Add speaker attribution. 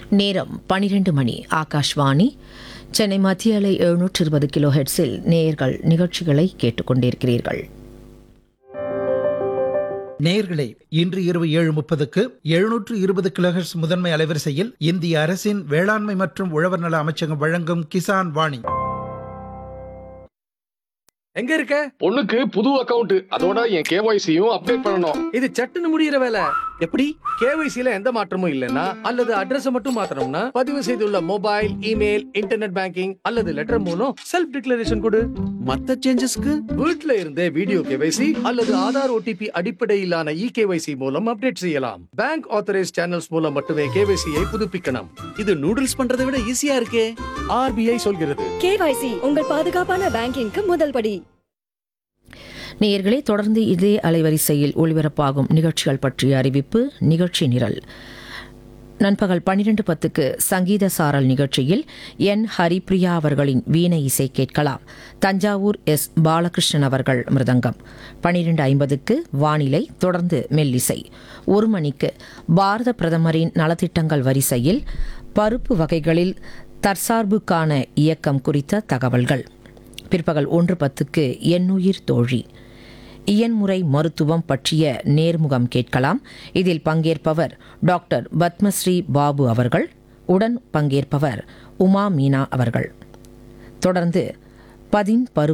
Speaker 1: நேரம் பனிரெண்டு மணி ஆகாஷ்வாணி சென்னை மத்திய அலை எழுநூற்று இருபது கிலோ ஹெட்ஸில் நேயர்கள் நிகழ்ச்சிகளை கேட்டுக்கொண்டிருக்கிறீர்கள்
Speaker 2: நேயர்களே இன்று இரவு ஏழு முப்பதுக்கு எழுநூற்று இருபது கிலோஹெர்ட்ஸ் முதன்மை அலைவரிசையில் இந்திய அரசின் வேளாண்மை மற்றும் உழவர் நல அமைச்சகம் வழங்கும் கிசான் வாணி
Speaker 3: எங்க இருக்க
Speaker 4: பொண்ணுக்கு புது அக்கவுண்ட் அதோட என் கேஒய்சியும் அப்டேட் பண்ணணும்
Speaker 3: இது சட்டுன்னு முடியிற வேலை எப்படி கேவைசில எந்த மாற்றமும் இல்லனா அல்லது அட்ரஸ் மட்டும் மாத்தணும்னா பதிவு செய்துள்ள மொபைல் இமெயில் இன்டர்நெட் பேங்கிங் அல்லது லெட்டர் மூலம் செல்ஃப் டிக்ளரேஷன் கொடு
Speaker 5: மத்த சேஞ்சஸ்க்கு
Speaker 3: வீட்ல இருந்தே வீடியோ கேவைசி அல்லது ஆதார் ஓடிபி அடிப்படையிலான இ கேவைசி மூலம் அப்டேட் செய்யலாம் பேங்க் ஆத்தரைஸ் சேனல்ஸ் மூலம் மட்டுமே கேவைசியை புதுப்பிக்கணும்
Speaker 5: இது நூடுல்ஸ் பண்றதை விட ஈஸியா இருக்கே
Speaker 3: ஆர்பிஐ சொல்கிறது
Speaker 6: கேவைசி உங்கள் பாதுகாப்பான பேங்கிங்க்கு முதல் படி
Speaker 1: நேயர்களே தொடர்ந்து இதே அலைவரிசையில் ஒளிபரப்பாகும் நிகழ்ச்சிகள் பற்றிய அறிவிப்பு நிகழ்ச்சி நிரல் நண்பகல் பன்னிரண்டு பத்துக்கு சங்கீத சாரல் நிகழ்ச்சியில் என் ஹரிப்ரியா அவர்களின் வீணை இசை கேட்கலாம் தஞ்சாவூர் எஸ் பாலகிருஷ்ணன் அவர்கள் மிருதங்கம் பன்னிரண்டு ஐம்பதுக்கு வானிலை தொடர்ந்து மெல்லிசை ஒரு மணிக்கு பாரத பிரதமரின் நலத்திட்டங்கள் வரிசையில் பருப்பு வகைகளில் தற்சார்புக்கான இயக்கம் குறித்த தகவல்கள் பிற்பகல் ஒன்று பத்துக்கு எண்ணுயிர் தோழி இயன்முறை மருத்துவம் பற்றிய நேர்முகம் கேட்கலாம் இதில் பங்கேற்பவர் டாக்டர் பத்மஸ்ரீ பாபு அவர்கள் உடன் பங்கேற்பவர் உமா மீனா அவர்கள் தொடர்ந்து பதின் பருவ